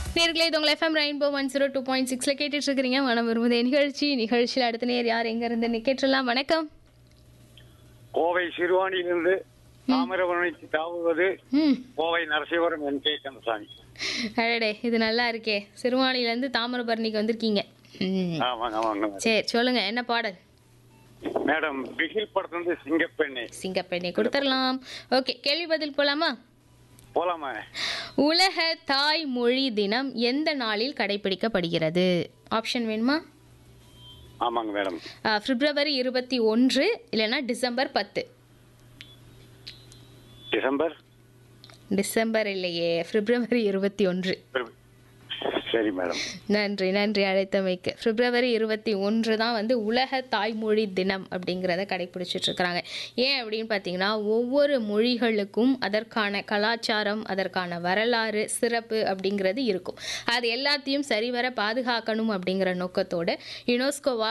நேர்களே இது உங்கள் FM Rainbow one zero two point சிக்ஸில் கேட்டுட்டு இருக்கிறீங்க மனம் விரும்புதே நிகழ்ச்சி நிகழ்ச்சியில் அடுத்த நேர் யார் எங்க இருந்து கேட்டுடலாம் வணக்கம் கோவை சிறுவாணியிலிருந்து தாமிரபரணிக்கு தாவுவது ம் கோவை நரசிவரம் என் கே கந்தசாமி அடடே இது நல்லா இருக்கே சிறுவாணிலேருந்து தாமிரபரணிக்கு வந்திருக்கீங்க ம் ஆமாங்க ஆமாங்க சரி சொல்லுங்க என்ன பாடல் மேடம் பிகில் படத்துலேருந்து சிங்கப்பெண்ணே சிங்கப்பெண்ணை கொடுத்துடலாம் ஓகே கேள்வி பதில் போலாமா போலாமா உலக தாய்மொழி தினம் எந்த நாளில் கடைபிடிக்கப்படுகிறது ஆப்ஷன் வேணுமா ஆமாங்க மேடம் ஆ, பிப்ரவரி இருபத்தி ஒன்று இல்லைன்னா டிசம்பர் பத்து டிசம்பர் டிசம்பர் இல்லையே பிப்ரவரி இருபத்தி ஒன்று சரி மேடம் நன்றி நன்றி அழைத்தமைக்கு பிப்ரவரி இருபத்தி ஒன்று தான் வந்து உலக தாய்மொழி தினம் அப்படிங்கிறத கடைபிடிச்சிட்டு இருக்கிறாங்க ஏன் அப்படின்னு பார்த்தீங்கன்னா ஒவ்வொரு மொழிகளுக்கும் அதற்கான கலாச்சாரம் அதற்கான வரலாறு சிறப்பு அப்படிங்கிறது இருக்கும் அது எல்லாத்தையும் சரிவர பாதுகாக்கணும் அப்படிங்கிற நோக்கத்தோட யுனெஸ்கோவா